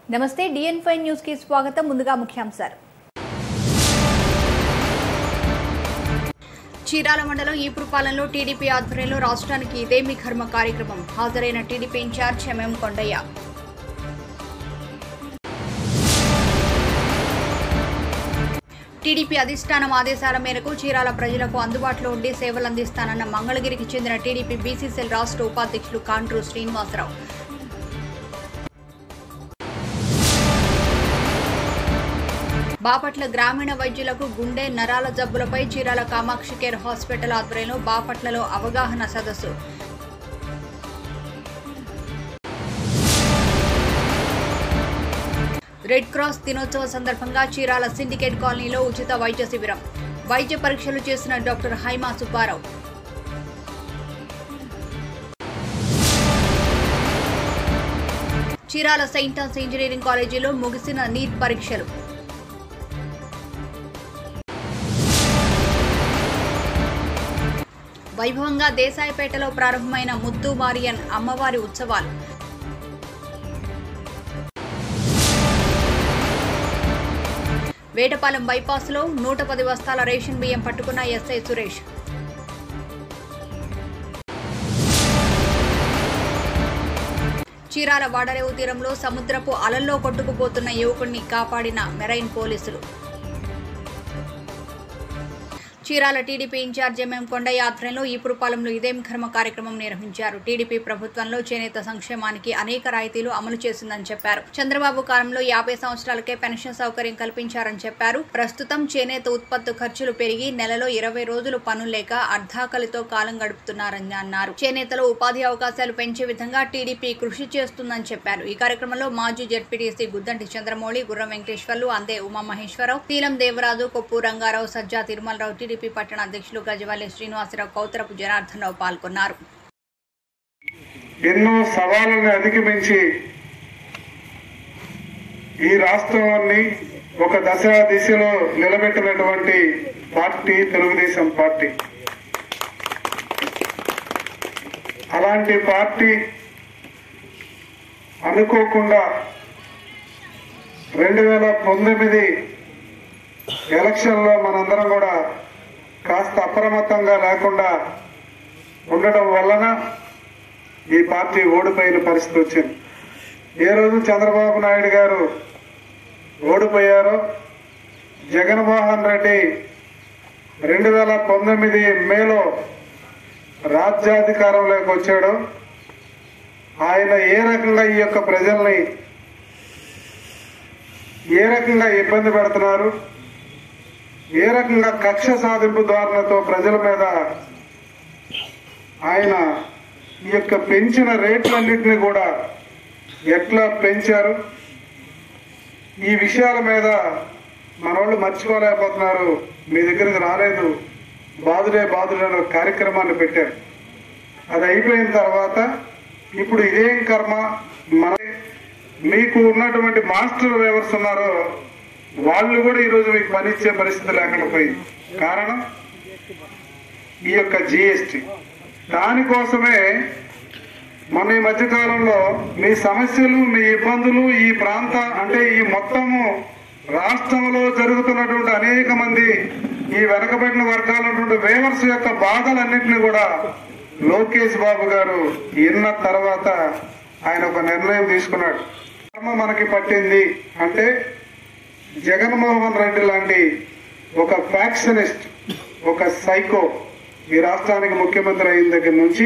నమస్తే డిఎన్ five news కి స్వాగతం ముందుగా ముఖ్యాంశాలు చీరాల మండలం ఈపురుపాలెంలో టీడీపీ ఆధ్వర్యంలో రాష్ట్రానికి ఇదేమి కర్మ కార్యక్రమం హాజరైన TDP incharge MM Kondaiah TDP అధిష్టానం ఆదేశాల మేరకు చీరాల ప్రజలకు అందుబాటులో ఉండి సేవలు అందిస్తానన్న మంగళగిరికి చెందిన టీడీపీ బీసీసీఎల్ రాష్ట్ర ఉపాధ్యక్షులు కాండ్రు శ్రీనివాసరావు బాపట్ల గ్రామీణ వైద్యులకు గుండె నరాల జబ్బులపై చీరాల కామాక్షి కేర్ హాస్పిటల్ ఆధ్వర్యంలో బాపట్లలో అవగాహన సదస్సు రెడ్ క్రాస్ దినోత్సవ సందర్భంగా చీరాల సిండికేట్ కాలనీలో ఉచిత వైద్య శిబిరం వైద్య పరీక్షలు చేసిన doctor Haima Subbarao Chirala Saint Ann's engineering కాలేజీలో ముగిసిన నీట్ పరీక్షలు వైభవంగా దేశాయపేటలో ప్రారంభమైన ముద్దు మారియన్ అమ్మవారి ఉత్సవాలు వేటపాలెం బైపాస్లో నూట పది బస్తాల రేషన్ బియ్యం పట్టుకున్న ఎస్ఐ సురేష్ చీరాల వాడరేవు తీరంలో సముద్రపు అలల్లో కొట్టుకుపోతున్న యువకుడిని కాపాడిన మెరైన్ పోలీసులు Chirala TDP incharge MM Kondaiah ఆధ్వర్యంలో ఈపురుపాలెంలో ఇదేం కర్మ కార్యక్రమం నిర్వహించారు టీడీపీ ప్రభుత్వంలో చేనేత సంక్షేమానికి అనేక రాయితీలు అమలు చేసిందని చెప్పారు చంద్రబాబు కాలంలో యాభై సంవత్సరాలకే పెన్షన్ సౌకర్యం కల్పించారని చెప్పారు ప్రస్తుతం చేనేత ఉత్పత్తి ఖర్చులు పెరిగి నెలలో ఇరవై రోజులు పనులు లేక అర్ధాకలితో కాలం గడుపుతున్నారని అన్నారు చేనేతలో ఉపాధి అవకాశాలు పెంచే విధంగా టీడీపీ కృషి చేస్తుందని చెప్పారు ఈ కార్యక్రమంలో మాజీ జెడ్పీటీసీ గుద్దంటి చంద్రమౌళి గుర్రం వెంకటేశ్వర్లు అందే ఉమామహేశ్వరరావు తీలం దేవరాజు కొప్పు రంగారావు సజ్జా తిరుమలరావు టీడీపీ పట్టణ అధ్యక్షులు గజవల్లి శ్రీనివాసరావు కౌతరపు జనార్దన్ రావు పాల్గొన్నారు ఎన్నో సవాళ్ళని అధిగమించి ఈ రాష్ట్రాన్ని ఒక దశ దిశలో నిలబెట్టినటువంటి పార్టీ తెలుగుదేశం పార్టీ అలాంటి పార్టీ అనుకోకుండా రెండు వేల పంతొమ్మిది ఎలక్షన్లో మనందరం కూడా కాస్త అప్రమత్తంగా లేకుండా ఉండటం వలన ఈ పార్టీ ఓడిపోయిన పరిస్థితి వచ్చింది ఏ రోజు చంద్రబాబు నాయుడు గారు ఓడిపోయారో జగన్మోహన్ రెడ్డి రెండు వేల పంతొమ్మిది మేలో రాజ్యాధికారంలోకి వచ్చాడు ఆయన ఏ రకంగా ఈ యొక్క ప్రజల్ని ఏ రకంగా ఇబ్బంది పెడుతున్నారు ఏ రకంగా కక్ష సాధింపు ధోరణితో ప్రజల మీద ఆయన ఈ యొక్క పెంచిన రేట్లన్నింటినీ కూడా ఎట్లా పెంచారు ఈ విషయాల మీద మనోళ్ళు మర్చిపోలేకపోతున్నారు మీ దగ్గరికి రాలేదు బాదుడే బాదుడే అనే ఒక కార్యక్రమాన్ని పెట్టారు అది అయిపోయిన తర్వాత ఇప్పుడు ఇదేం కర్మ మన మీకు ఉన్నటువంటి మాస్టర్ ఎవరు ఉన్నారో వాళ్ళు కూడా ఈరోజు మీకు పనిచ్చే పరిస్థితి లేకుండా పోయింది కారణం ఈ యొక్క జిఎస్టి దానికోసమే మన ఈ మధ్య కాలంలో మీ సమస్యలు మీ ఇబ్బందులు ఈ ప్రాంత అంటే ఈ మొత్తము రాష్ట్రంలో జరుగుతున్నటువంటి అనేక మంది ఈ వెనకబడిన వర్గాలటువంటి వేవర్స్ యొక్క బాధలన్నింటినీ కూడా లోకేష్ బాబు గారు విన్న తర్వాత ఆయన ఒక నిర్ణయం తీసుకున్నాడు కర్మ మనకి పట్టింది అంటే జగన్మోహన్ రెడ్డి లాంటి ఒక ఫ్యాక్షనిస్ట్ ఒక సైకో ఈ రాష్ట్రానికి ముఖ్యమంత్రి అయిన దగ్గర నుంచి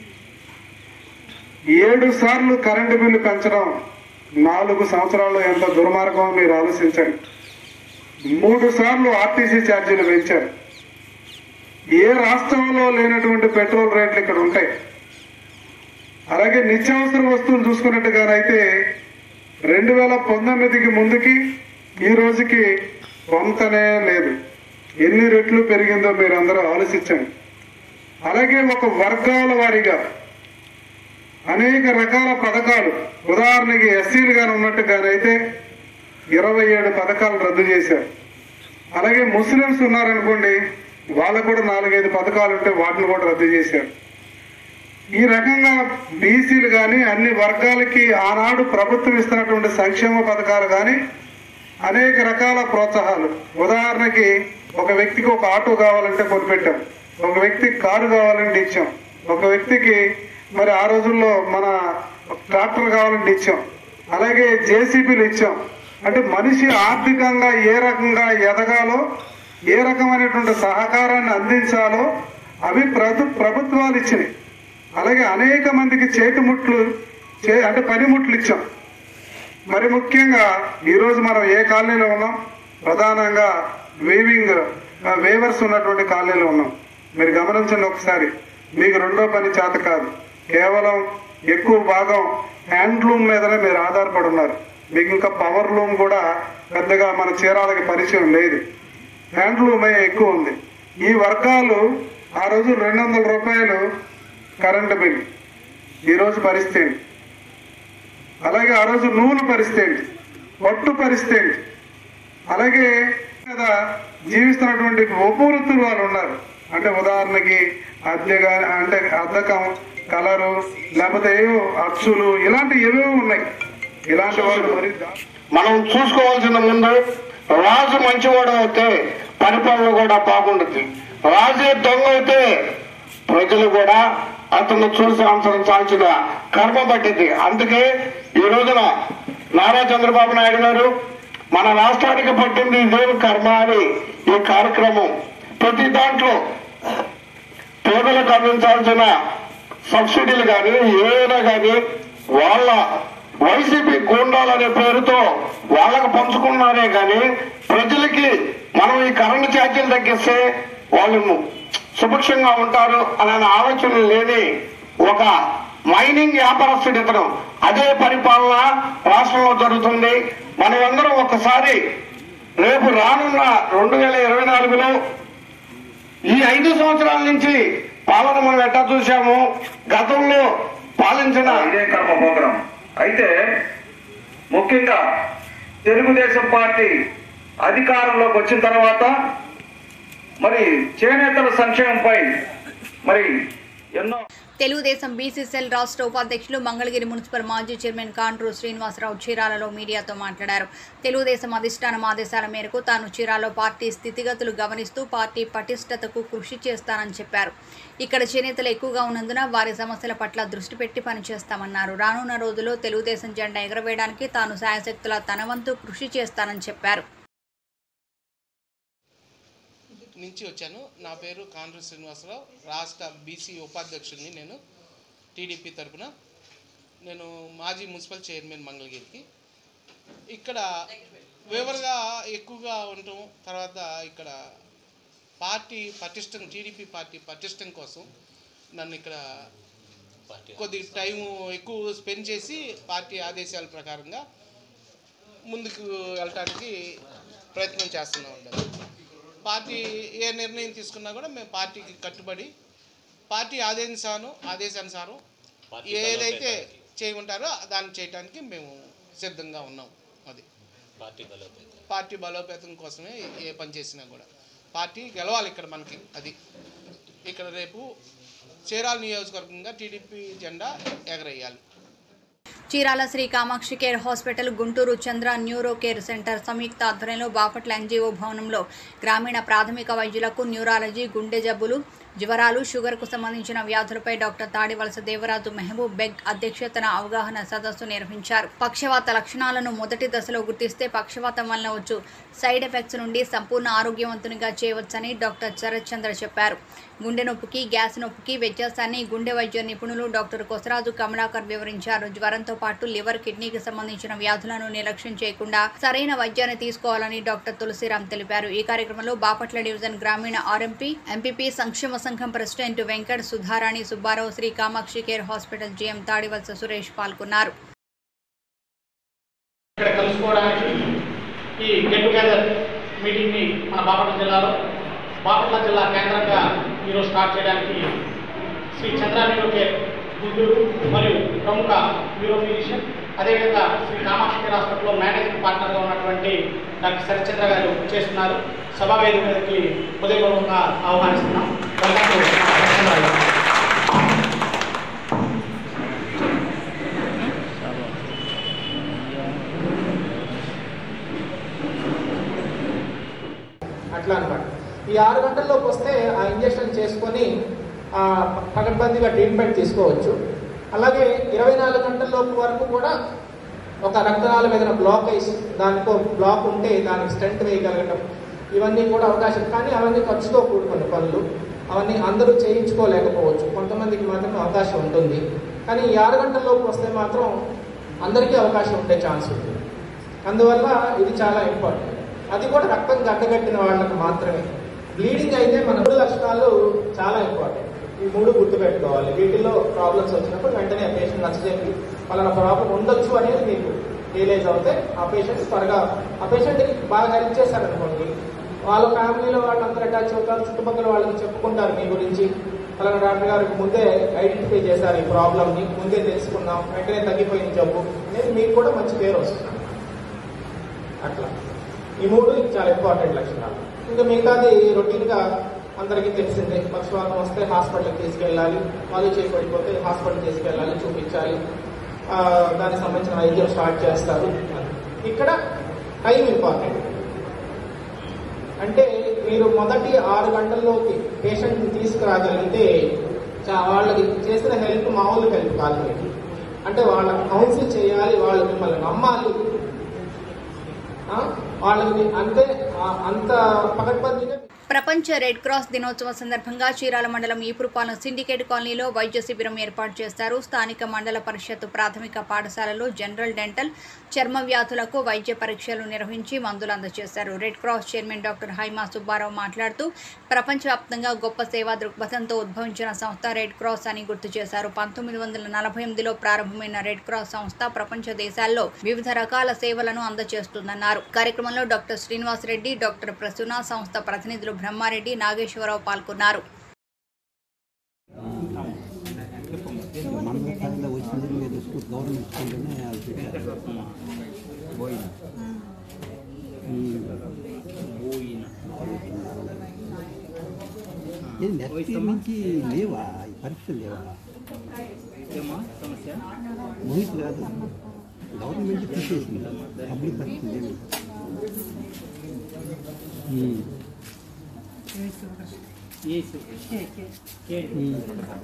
ఏడు సార్లు కరెంటు బిల్లు పెంచడం నాలుగు సంవత్సరాల్లో ఎంత దుర్మార్గమో మీరు ఆలోచించండి మూడు సార్లు ఆర్టీసీ ఛార్జీలు పెంచారు ఏ రాష్ట్రంలో లేనటువంటి పెట్రోల్ రేట్లు ఇక్కడ ఉంటాయి అలాగే నిత్యావసర వస్తువులు చూసుకున్నట్టుగానైతే రెండు వేల పంతొమ్మిదికి ముందుకి ఈ రోజుకి కొంతనే లేదు ఎన్ని రెట్లు పెరిగిందో మీరు అందరూ ఆలోచించండి అలాగే ఒక వర్గాల వారీగా అనేక రకాల పథకాలు ఉదాహరణకి ఎస్సీలు గాని ఉన్నట్టుగానైతే ఇరవై ఏడు పథకాలు రద్దు చేశారు అలాగే ముస్లింస్ ఉన్నారనుకోండి వాళ్ళకు కూడా నాలుగైదు పథకాలు ఉంటే వాటిని కూడా రద్దు చేశారు ఈ రకంగా బీసీలు కానీ అన్ని వర్గాలకి ఆనాడు ప్రభుత్వం ఇస్తున్నటువంటి సంక్షేమ పథకాలు కానీ అనేక రకాల ప్రోత్సాహాలు ఉదాహరణకి ఒక వ్యక్తికి ఒక ఆటో కావాలంటే కొనిపెట్టాం ఒక వ్యక్తికి కారు కావాలంటే ఇచ్చాం ఒక వ్యక్తికి మరి ఆ రోజుల్లో మన ట్రాక్టర్ కావాలంటే ఇచ్చాం అలాగే జేసీబీలు ఇచ్చాం అంటే మనిషి ఆర్థికంగా ఏ రకంగా ఎదగాలో ఏ రకమైనటువంటి సహకారాన్ని అందించాలో అవి ప్రభు ప్రభుత్వాలు ఇచ్చినాయి అలాగే అనేక మందికి చేతిముట్లు చే అంటే పనిముట్లు ఇచ్చాం మరి ముఖ్యంగా ఈరోజు మనం ఏ కాలనీలో ఉన్నాం ప్రధానంగా వేవింగ్ వేవర్స్ ఉన్నటువంటి కాలనీలో ఉన్నాం మీరు గమనించండి ఒకసారి మీకు రెండో పని చేత కాదు కేవలం ఎక్కువ భాగం హ్యాండ్లూమ్ మీదనే మీరు ఆధారపడి ఉన్నారు మీకు ఇంకా పవర్ లూమ్ కూడా పెద్దగా మన చీరాలకి పరిచయం లేదు హ్యాండ్లూమే ఎక్కువ ఉంది ఈ వర్గాలు ఆ రోజు రెండు వందల రూపాయలు కరెంటు బిల్ ఈరోజు పరిస్థితి ఏంటి? అలాగే ఆ రోజు నూనె పరిస్థితి ఏంటి? పట్టు పరిస్థితి ఏంటి? అలాగే కదా జీవిస్తున్నటువంటి ఉపవృత్తులు వాళ్ళు ఉన్నారు అంటే ఉదాహరణకి అద్దె గా- అంటే అద్దకం కలరు లేకపోతే ఏవో అచ్చులు ఇలాంటి ఏవేవో ఉన్నాయి ఇలాంటి వాళ్ళు మరి దా- మనం చూసుకోవాల్సిన ముందు రాజు మంచివాడు అయితే పరిపాలన కూడా బాగుంటుంది రాజే దొంగ అయితే ప్రజలు కూడా అతను చూసి అనుసరించాల్సిన కర్మ పట్టింది అందుకే ఈ రోజున నారా చంద్రబాబు నాయుడు గారు మన రాష్ట్రానికి పట్టింది ఇదేమి కర్మ అని ఈ కార్యక్రమం ప్రతి దాంట్లో పేదలకు అందించాల్సిన సబ్సిడీలు కానీ ఏదైనా కానీ వాళ్ళ వైసీపీ గూండాలనే పేరుతో వాళ్ళకు పంచుకున్నారే కానీ ప్రజలకి మనం ఈ కరెంటు ఛార్జీలు తగ్గిస్తే వాళ్ళు సుభిక్షంగా ఉంటారు అనే ఆలోచన లేని ఒక మైనింగ్ వ్యాపారస్తుడు ఇతను అదే పరిపాలన రాష్ట్రంలో జరుగుతుంది మనమందరం ఒకసారి రేపు రానున్న రెండు వేల ఇరవై నాలుగులో ఈ ఐదు సంవత్సరాల నుంచి పాలన మనం ఎట్టా చూసాము గతంలో పాలించిన ఇదే కర్మ ప్రోగ్రాం అయితే ముఖ్యంగా తెలుగుదేశం పార్టీ అధికారంలోకి వచ్చిన తర్వాత మరి చేనేతల సంక్షేమంపై మరి ఎన్నో తెలుగుదేశం బీసీసీఎల్ రాష్ట్ర ఉపాధ్యక్షులు మంగళగిరి మున్సిపల్ మాజీ చైర్మన్ కాండ్రు శ్రీనివాసరావు చీరాలలో మీడియాతో మాట్లాడారు తెలుగుదేశం అధిష్టానం ఆదేశాల మేరకు తాను చీరాలో పార్టీ స్థితిగతులు గమనిస్తూ పార్టీ పటిష్టతకు కృషి చేస్తానని చెప్పారు ఇక్కడ చేనేతలు ఎక్కువగా ఉన్నందున వారి సమస్యల పట్ల దృష్టి పెట్టి పనిచేస్తామన్నారు రానున్న రోజుల్లో తెలుగుదేశం జెండా ఎగరవేయడానికి తాను శాయశక్తుల తన వంతు కృషి చేస్తానని చెప్పారు నుంచి వచ్చాను నా పేరు కాండ్రు శ్రీనివాసరావు రాష్ట్ర బీసీ ఉపాధ్యక్షుడిని నేను టీడీపీ తరపున నేను మాజీ మున్సిపల్ చైర్మన్ మంగళగిరికి ఇక్కడ వివరంగా ఎక్కువగా ఉండటం తర్వాత ఇక్కడ పార్టీ పటిష్టం టీడీపీ పార్టీ పటిష్టం కోసం నన్ను ఇక్కడ కొద్ది టైం ఎక్కువ స్పెండ్ చేసి పార్టీ ఆదేశాల ప్రకారంగా ముందుకు వెళ్ళటానికి ప్రయత్నం చేస్తూనే ఉంటాను పార్టీ ఏ నిర్ణయం తీసుకున్నా కూడా మేము పార్టీకి కట్టుబడి పార్టీ ఆదేశాను ఆదేశానుసారం ఏదైతే చేయమంటారో దాన్ని చేయడానికి మేము సిద్ధంగా ఉన్నాం అది పార్టీ బలోపేతం కోసమే ఏ పని చేసినా కూడా పార్టీ గెలవాలి ఇక్కడ మనకి అది ఇక్కడ రేపు చీరాల నియోజకవర్గంగా టీడీపీ జెండా ఎగరేయాలి Chirala Shri Kamakshi Care Hospital Guntur Chandra Neuro Care Centre సంయుక్త ఆధ్వర్యంలో బాపట్ల ఎన్జీఓ భవనంలో గ్రామీణ ప్రాథమిక వైద్యులకు న్యూరాలజీ గుండె జబ్బులు జ్వరాలు షుగర్కు సంబంధించిన వ్యాధులపై డాక్టర్ తాడివలస దేవరాజు మెహబూబ్ బెగ్ అధ్యక్షతన అవగాహన సదస్సు నిర్వహించారు పక్షవాత లక్షణాలను మొదటి దశలో గుర్తిస్తే పక్షవాతం వలన వచ్చు సైడ్ ఎఫెక్ట్స్ నుండి సంపూర్ణ ఆరోగ్యవంతునిగా చేయవచ్చని డాక్టర్ శరత్ చంద్ర చెప్పారు గుండె నొప్పికి గ్యాస్ నొప్పికి వ్యత్యాసాన్ని గుండె వైద్య నిపుణులు డాక్టర్ కొసరాజు కమలాకర్ వివరించారు జ్వరంతో పాటు లివర్ కిడ్నీకి సంబంధించిన వ్యాధులను నిర్లక్ష్యం చేయకుండా సరైన వైద్యాన్ని తీసుకోవాలని డాక్టర్ తులసిరామ్ తెలిపారు ఈ కార్యక్రమంలో బాపట్ల డివిజన్ గ్రామీణ ఆర్ఎంపీ ఎంపీపీ సంక్షేమ సంఘం president Venkat Sudharani Subbarao Shri Kamakshi Care Hospital GM Tadivalasa Suresh పాల్గొన్నారు ఇక్కడ కలుసుకోవడానికి ఈ గెట్ టుగెదర్ మీటింగ్ని మన బాపట్ల జిల్లాలో బాపట్ల జిల్లా కేంద్రంగా ఈరోజు స్టార్ట్ చేయడానికి శ్రీ చంద్ర న్యూరో కేర్ గుంటూరు మరియు ప్రముఖ న్యూరో ఫిజిషియన్ అదేవిధంగా శ్రీ కామాక్షి కేర్ హాస్పిటల్లో మేనేజింగ్ పార్ట్నర్గా ఉన్నటువంటి డాక్టర్ శరత్చంద్ర గారు చేస్తున్నారు సభా వేదిక మీదకి ఉదయపూర్వకంగా ఆహ్వానిస్తున్నాం వెల్కమ్ టు శరత్చంద్ర గారు. అట్లా అనమాట ఈ ఆరు గంటల్లోపు వస్తే ఆ ఇంజెక్షన్ చేసుకొని ఆ, పకడ్బందీగా ట్రీట్మెంట్ తీసుకోవచ్చు అలాగే ఇరవై నాలుగు గంటల్లోపు వరకు కూడా ఒక రక్తనాళం ఏదైనా బ్లాక్ అయి దానికో బ్లాక్ ఉంటే దానికి స్టెంట్ వేయగలగటం ఇవన్నీ కూడా అవకాశం కానీ అవన్నీ ఖర్చుతో కూడుకున్న పనులు అవన్నీ అందరూ చేయించుకోలేకపోవచ్చు కొంతమందికి మాత్రం అవకాశం ఉంటుంది కానీ ఈ ఆరు గంటల లోపు వస్తే మాత్రం అందరికీ అవకాశం ఉండే ఛాన్స్ ఉంది అందువల్ల ఇది చాలా ఇంపార్టెంట్ అది కూడా రక్తం గడ్డగట్టిన వాళ్ళకి మాత్రమే బ్లీడింగ్ అయితే మన మూడు లక్షణాలు చాలా ఇంపార్టెంట్ ఈ మూడు గుర్తుపెట్టుకోవాలి వీటిల్లో ప్రాబ్లమ్స్ వచ్చినప్పుడు వెంటనే ఆ పేషెంట్ నచ్చజెప్పి వాళ్ళ ప్రాబ్లం ఉండొచ్చు అనేది మీకు రియలైజ్ అవుతే ఆ పేషెంట్ త్వరగా ఆ పేషెంట్కి బాగా హెల్ప్ చేశారనుకోండి వాళ్ళ ఫ్యామిలీలో వాళ్ళందరూ అటాచ్ అవుతారు చుట్టుపక్కల వాళ్ళకి చెప్పుకుంటారు మీ గురించి అలాగే డాక్టర్ గారికి ముందే ఐడెంటిఫై చేశారు ఈ ప్రాబ్లమ్ని ముందే తెలుసుకున్నాం వెంటనే తగ్గిపోయింది జబ్బు అనేది మీకు కూడా మంచి పేరు వస్తుంది అట్లా ఈ మూడు చాలా ఇంపార్టెంట్ లక్షణాలు ఇంకా మిగతాది రొటీన్గా అందరికీ తెలిసిందే పక్షవాతం వస్తే హాస్పిటల్కి తీసుకెళ్ళాలి వాళ్ళు చేయబడిపోతే హాస్పిటల్ తీసుకెళ్ళాలి చూపించాలి ఆ, దానికి సంబంధించిన వైద్యం స్టార్ట్ చేస్తారు ఇక్కడ టైం ఇంపార్టెంట్ అంటే మీరు మొదటి ఆరు గంటల్లోకి పేషెంట్ని తీసుకురాగలిగితే చా- వాళ్ళకి చేసిన హెల్ప్ మామూలు హెల్ప్ కాదు మీకు. అంటే వాళ్ళకి కౌన్సిల్ చేయాలి వాళ్ళు మిమ్మల్ని నమ్మాలి ఆ? వాళ్ళకి అంతే ఆ, అంత పకడ్బందీగా ప్రపంచ రెడ్ క్రాస్ దినోత్సవం సందర్భంగా చీరాల మండలం ఈపురుపాలెం సిండికేట్ కాలనీలో వైద్య శిబిరం ఏర్పాటు చేస్తారు స్థానిక మండల పరిషత్ ప్రాథమిక పాఠశాలలో జనరల్ డెంటల్ చర్మ వ్యాధులకు వైద్య పరీక్షలు నిర్వహించి మందులు అందజేశారు Red Cross chairman doctor Haima Subbarao మాట్లాడుతూ ప్రపంచవ్యాప్తంగా గొప్ప సేవా దృక్పథంతో ఉద్భవించిన సంస్థ రెడ్ క్రాస్ అని గుర్తు చేశారు పంతొమ్మిది వందల నలభై ఎనిమిదిలో ప్రారంభమైన రెడ్ క్రాస్ సంస్థ ప్రపంచ దేశాల్లో వివిధ రకాల సేవలను అందజేస్తుందన్నారు కార్యక్రమంలో డాక్టర్ శ్రీనివాస్ రెడ్డి డాక్టర్ ప్రసూన సంస్థ ప్రతినిధులు బ్రహ్మారెడ్డి నాగేశ్వరరావు పాల్గొన్నారు మండల స్థాయిలో వచ్చింది మీరు స్కూల్ గవర్నమెంట్ స్కూల్లోనే వాళ్ళు పెట్టారు పోయిన నెక్స్ట్ నుంచి లేవా ఈ పరీక్షలు లేవా మోహిత్ కాదు గవర్నమెంట్ తీసేసింది పబ్లిక్ పరీక్షలు లేవు ఉమ్. ఉమ్.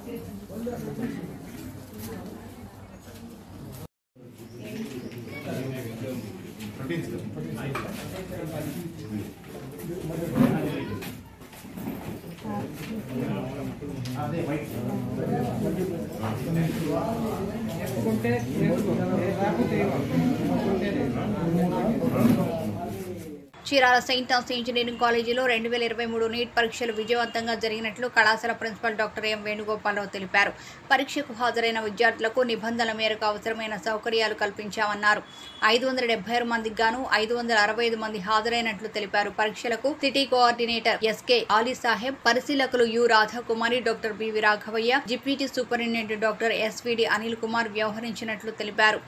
చీరాల సెయింట్ ఆన్స్ ఇంజనీరింగ్ కాలేజీలో రెండు వేల ఇరవై మూడు నీట్ పరీక్షలు విజయవంతంగా జరిగినట్లు కళాశాల ప్రిన్సిపల్ డాక్టర్ ఎం వేణుగోపాలరావు తెలిపారు పరీక్షకు హాజరైన విద్యార్థులకు నిబంధనల మేరకు అవసరమైన సౌకర్యాలు కల్పించామన్నారు ఐదు వందల డెబ్బై ఆరు మందికి గాను ఐదు వందల అరవై ఐదు మంది హాజరైనట్లు తెలిపారు పరీక్షలకు city coordinator SK Ali Saheb పరిశీలకులు U Radhakumari doctor BV Raghavaiah deputy superintendent doctor SVD Anil Kumar వ్యవహరించినట్లు తెలిపారు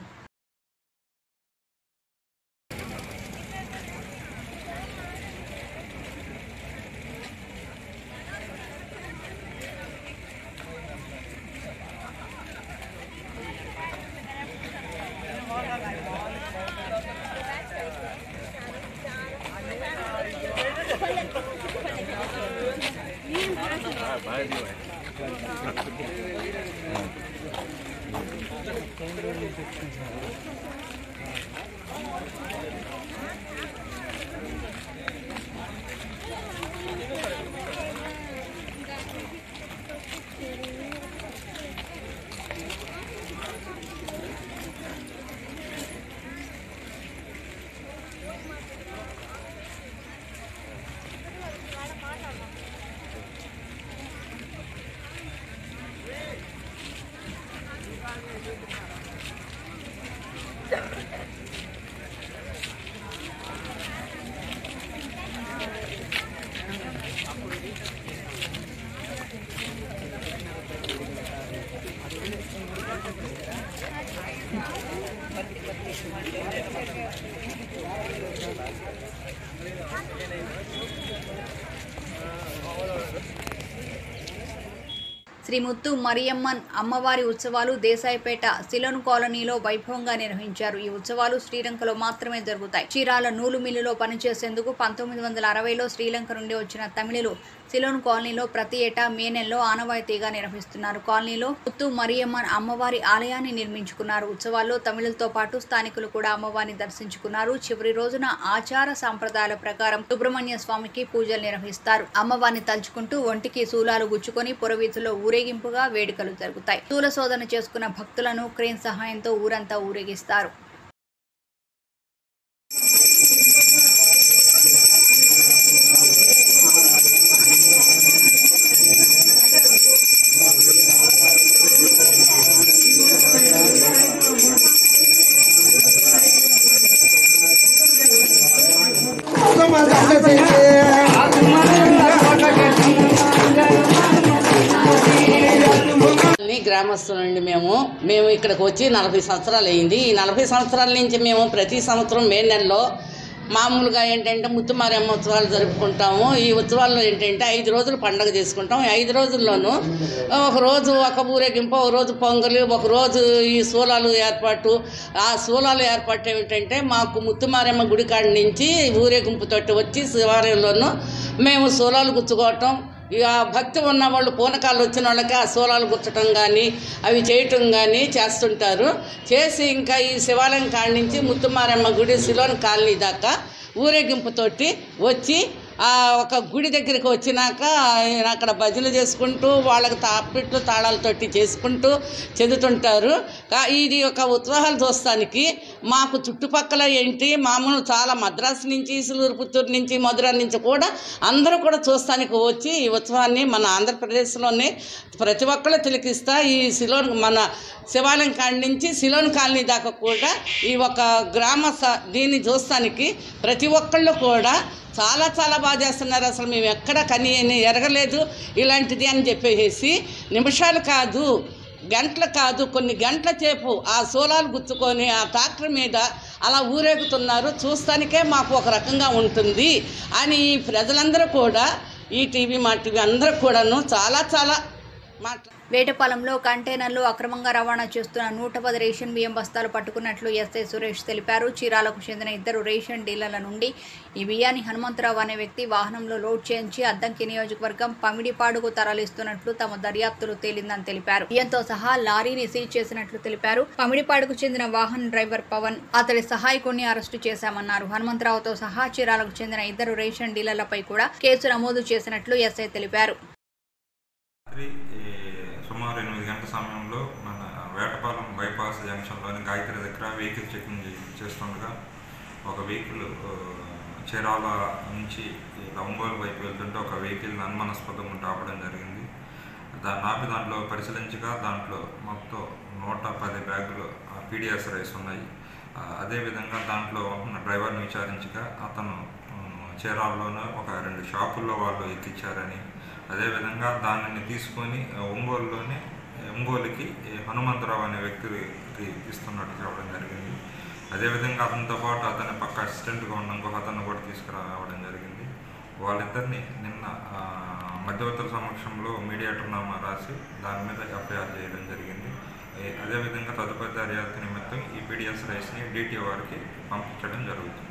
శ్రీ ముత్తు మరియమ్మన్ అమ్మవారి ఉత్సవాలు దేశాయిపేట సిలోన్ కాలనీలో వైభవంగా నిర్వహించారు ఈ ఉత్సవాలు శ్రీలంకలో మాత్రమే జరుగుతాయి చీరాల నూలు మిల్లులో పనిచేసేందుకు పంతొమ్మిది వందల అరవైలో శ్రీలంక నుండి వచ్చిన తమిళులు సిలోన్ కాలనీలో ప్రతి ఏటా మే నెలలో ఆనవాయితీగా నిర్వహిస్తున్నారు కాలనీలో ముత్తు మరియమ్మన్ అమ్మవారి ఆలయాన్ని నిర్మించుకున్నారు ఉత్సవాల్లో తమిళులతో పాటు స్థానికులు కూడా అమ్మవారిని దర్శించుకున్నారు చివరి రోజున ఆచార సాంప్రదాయాల ప్రకారం సుబ్రహ్మణ్య స్వామికి పూజలు నిర్వహిస్తారు అమ్మవారిని తలుచుకుంటూ ఒంటికి శూలాలు గుచ్చుకొని పురవీధుల్లో ఊరేగింపుగా వేడుకలు జరుగుతాయి శూల శోధన చేసుకున్న భక్తులను క్రేన్ సహాయంతో ఊరంతా ఊరేగిస్తారు కాలనీ గ్రామస్తులండి మేము మేము ఇక్కడికి వచ్చి నలభై సంవత్సరాలు అయింది ఈ నలభై సంవత్సరాల నుంచి మేము ప్రతి సంవత్సరం మే నెలలో మామూలుగా ఏంటంటే ముత్తుమారమ్మ ఉత్సవాలు జరుపుకుంటాము ఈ ఉత్సవాల్లో ఏంటంటే ఐదు రోజులు పండగ చేసుకుంటాం ఈ ఐదు రోజుల్లోనూ ఒక రోజు ఒక ఊరేగింపు ఒక రోజు పొంగలి ఒక రోజు ఈ శూలాలు ఏర్పాటు ఆ శూలాలు ఏర్పాటు ఏమిటంటే మాకు ముత్తుమారమ్మ గుడి కాడ నుంచి ఊరేగింపు తోటి వచ్చి శివాలయంలోనూ మేము శూలాలు గుచ్చుకోవటం ఇక భక్తి ఉన్న వాళ్ళు పూనకాలు వచ్చిన వాళ్ళకి ఆ సోలాలు గుచ్చటం కానీ అవి చేయటం కానీ చేస్తుంటారు చేసి ఇంకా ఈ శివాలయం కాడి నుంచి ముత్తుమారమ్మ గుడి సిలోన్ కాలనీ దాకా ఊరేగింపుతోటి వచ్చి ఆ ఒక గుడి దగ్గరికి వచ్చినాక ఆయన అక్కడ భజనలు చేసుకుంటూ వాళ్ళకి తాపిట్లు తాళాలతోటి చేసుకుంటూ చెందుతుంటారు కా- ఇది ఒక ఉత్సాహాలు చూస్తానికి మాకు చుట్టుపక్కల ఏంటి మామూలు చాలా మద్రాసు నుంచి సూలూరు పుత్తూరు నుంచి మధుర నుంచి కూడా అందరూ కూడా చూస్తానికి వచ్చి ఈ ఉత్సవాన్ని మన ఆంధ్రప్రదేశ్లోనే ప్రతి ఒక్కళ్ళు తిలకిస్తా ఈ సిలోన్ మన శివాలయం కాడి నుంచి సిలోన్ కాలనీ దాకా కూడా ఈ ఒక గ్రామ స దీన్ని చూస్తానికి ప్రతి ఒక్కళ్ళు కూడా చాలా చాలా బాగా చేస్తున్నారు అసలు మేము ఎక్కడ కని ఎరగలేదు ఇలాంటిది అని చెప్పేసి నిమిషాలు కాదు గంటలు కాదు కొన్ని గంటల సేపు ఆ సోలాలు గుచ్చుకొని ఆ ట్రాక్టర్ మీద అలా ఊరేగుతున్నారు చూస్తానికే మాకు ఒక రకంగా ఉంటుంది అని ఈ ప్రజలందరూ కూడా ఈ టీవీ మా టీవీ అందరూ కూడాను చాలా చాలా మాట్లా వేటపాలెంలో కంటైనర్లు అక్రమంగా రవాణా చేస్తున్న నూట పది రేషన్ బియ్యం బస్తాలు పట్టుకున్నట్లు ఎస్ఐ సురేష్ తెలిపారు చీరాలకు చెందిన ఇద్దరు రేషన్ డీలర్ల నుండి ఈ బియ్యాన్ని హనుమంతరావు అనే వ్యక్తి వాహనంలో లోడ్ చేయించి అద్దంకి నియోజకవర్గం పమిడిపాడుకు తరలిస్తున్నట్లు తమ దర్యాప్తులో తేలిందని తెలిపారు బియ్యంతో సహా లారీని సీజ్ చేసినట్లు తెలిపారు పమిడిపాడుకు చెందిన వాహన డ్రైవర్ పవన్ అతడి సహాయకుడిని అరెస్టు చేశామన్నారు హనుమంతరావుతో సహా చీరాలకు చెందిన ఇద్దరు రేషన్ డీలర్లపై కూడా కేసు నమోదు చేసినట్లు ఎస్ఐ తెలిపారు రాత్రి ఈ, సుమారు ఎనిమిది గంటల సమయంలో మన వేటపాలెం బైపాస్ జంక్షన్లోని గాయత్రి దగ్గర వెహికల్ చెకింగ్ చే- చేస్తుండగా ఒక వెహికల్ ఆ, చీరాల నుంచి ఈ ఒంగోలు వైపు వెళ్తుంటే ఒక వెహికల్ అనుమానాస్పదంగా ఆపడం జరిగింది దాన్ని ఆపి దాంట్లో పరిశీలించగా దాంట్లో మొత్తం నూట పది బ్యాగులు పీడిఎస్ రైస్ ఉన్నాయి ఆ, అదేవిధంగా దాంట్లో ఉన్న డ్రైవర్ని విచారించగా అతను ఉమ్, చీరాల్లోనే ఒక రెండు షాపుల్లో వాళ్ళు ఎక్కించారని అదేవిధంగా దానిని తీసుకొని ఆ, ఒంగోలులోనే ఒంగోలుకి ఈ హనుమంతరావు అనే వ్యక్తికి ఇస్తున్నట్టు చెప్పడం జరిగింది అదేవిధంగా అతనితో పాటు అతని పక్క అసిస్టెంట్గా ఉన్న ఇంకొక అతను కూడా తీసుకురావడం జరిగింది వాళ్ళిద్దరిని నిన్న ఆ, మధ్యవర్తుల సమక్షంలో మీడియేటర్ నామా రాసి దాని మీద ఎఫ్ఐఆర్ చేయడం జరిగింది ఏ- అదేవిధంగా తదుపరి దర్యాప్తు నిమిత్తం ఈ పీడిఎస్ రైస్ని డిటి వారికి పంపించడం జరుగుతుంది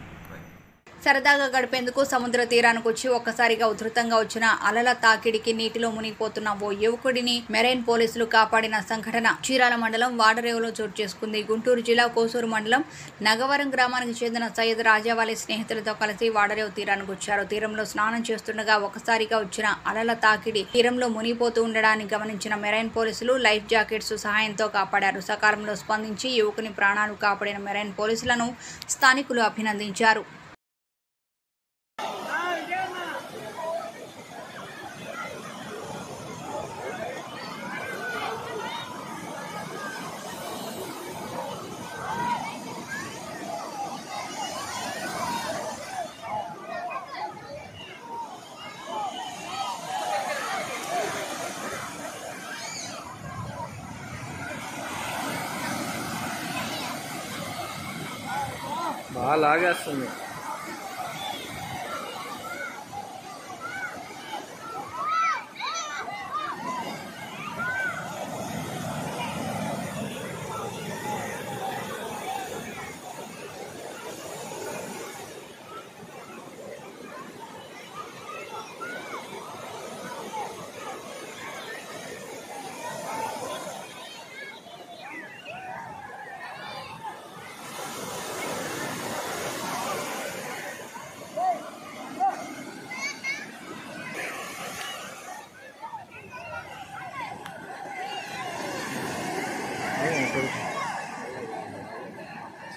సరదాగా గడిపేందుకు సముద్ర తీరానికి వచ్చి ఒక్కసారిగా ఉధృతంగా వచ్చిన అలల తాకిడికి నీటిలో మునిగిపోతున్న ఓ యువకుడిని మెరైన్ పోలీసులు కాపాడిన సంఘటన చీరాల మండలం వాడరేవులో చోటు చేసుకుంది గుంటూరు జిల్లా కోసూరు మండలం నగవరం గ్రామానికి చెందిన సయ్యద్ రాజావాలి స్నేహితులతో కలిసి వాడరేవు తీరానికి వచ్చారు తీరంలో స్నానం చేస్తుండగా ఒకసారిగా వచ్చిన అలల తాకిడి తీరంలో మునిగిపోతూ ఉండడాన్ని గమనించిన మెరైన్ పోలీసులు లైఫ్ జాకెట్స్ సహాయంతో కాపాడారు సకాలంలో స్పందించి యువకుని ప్రాణాలు కాపాడిన మెరైన్ పోలీసులను స్థానికులు అభినందించారు బాగా లాగేస్తుంది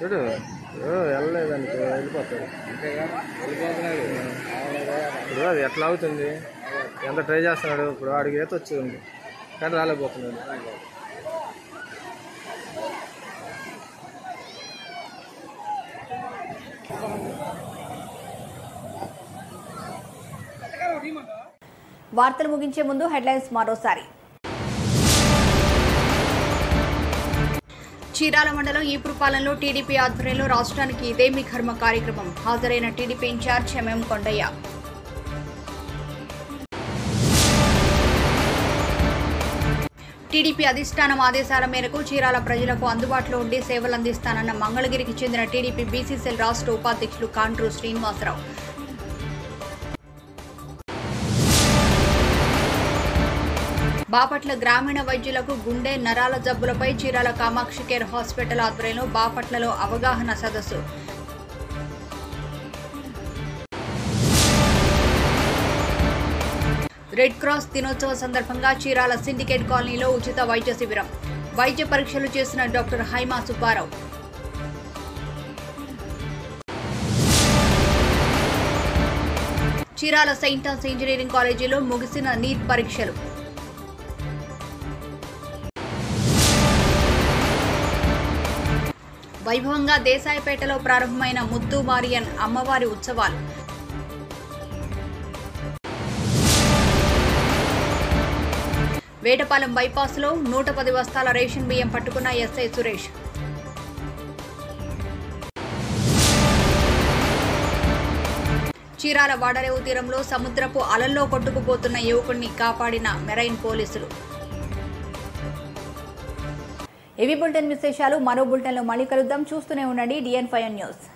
చూడు ఓ, వెళ్ళలేదనుకో వెళ్ళిపోతాడు వెళ్ళిపోతున్నాడు ఇప్పుడు అది ఎట్లా అవుతుంది ఎంత ట్రై చేస్తున్నాడు ఇప్పుడు వాడికి ఈత వచ్చింది కానీ రాలేకపోతున్నాడు వార్తలు ముగించే ముందు హెడ్లైన్స్ మరోసారి చీరాల మండలం ఈపురపాలెంలో టీడీపీ ఆధ్వర్యంలో రాష్ట్రానికి ఇదేమి కర్మ కార్యక్రమం హాజరైన TDP incharge MM Kondaiah TDP అధిష్టానం ఆదేశాల మేరకు చీరాల ప్రజలకు అందుబాటులో ఉండి సేవలు అందిస్తానన్న మంగళగిరికి చెందిన టీడీపీ బీసీసీఎల్ రాష్ట్ర ఉపాధ్యక్షులు కాండ్రు శ్రీనివాసరావు బాపట్ల గ్రామీణ వైద్యులకు గుండె నరాల జబ్బులపై చీరాల కామాక్షి కేర్ హాస్పిటల్ ఆధ్వర్యంలో బాపట్లలో అవగాహన సదస్సు రెడ్ క్రాస్ దినోత్సవ సందర్భంగా చీరాల సిండికేట్ కాలనీలో ఉచిత వైద్య శిబిరం వైద్య పరీక్షలు చేసిన doctor Haima Subbarao Chirala Saint Ann's engineering కాలేజీలో ముగిసిన నీట్ పరీక్షలు వైభవంగా దేశాయపేటలో ప్రారంభమైన ముద్దు మారియన్ అమ్మవారి ఉత్సవాలు వేటపాలెం బైపాస్లో నూట పది బస్తాల రేషన్ బియ్యం పట్టుకున్న ఎస్ఐ సురేష్ చీరాల వాడరేవు తీరంలో సముద్రపు అలల్లో కొట్టుకుపోతున్న యువకుడిని కాపాడిన మెరైన్ పోలీసులు ఇవి బులెటిన్ విశేషాలు మరో బులెటిన్లో మళ్ళీ కలుద్దాం చూస్తూనే ఉండండి డిఎన్ ఫైవ్ న్యూస్